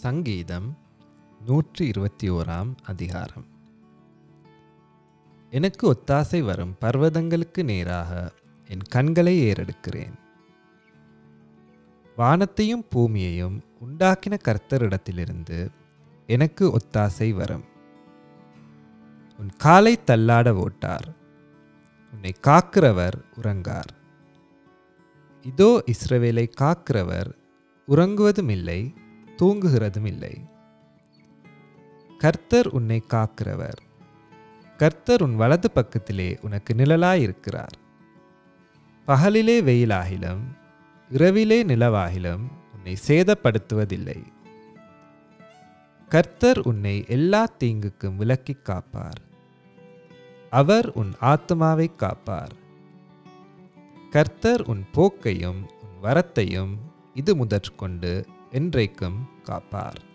சங்கீதம் நூற்றி இருபத்தி ஓராம் அதிகாரம் எனக்கு ஒத்தாசை வரும் பர்வதங்களுக்கு நேராக என் கண்களை ஏறெடுக்கிறேன் வானத்தையும் பூமியையும் உண்டாக்கின கர்த்தரிடத்திலிருந்து எனக்கு ஒத்தாசை வரும் உன் காலை தள்ளாட ஓட்டார் உன்னை காக்கிறவர் உறங்கார் இதோ இஸ்ரவேலை காக்கிறவர் உறங்குவதும் இல்லை தூங்குகிறதும் இல்லை கர்த்தர் உன்னை காக்கிறவர் கர்த்தர் உன் வலது பக்கத்திலே உனக்கு நிழலாயிருக்கிறார் பகலிலே வெயிலாகிலும் இரவிலே நிலவாகிலும் உன்னை சேதப்படுத்துவதில்லை கர்த்தர் உன்னை எல்லா தீங்குக்கும் விலக்கிக் காப்பார் அவர் உன் ஆத்மாவை காப்பார் கர்த்தர் உன் போக்கையும் உன் வரத்தையும் இது முதற்கொண்டு என்றைக்கும் காப்பார்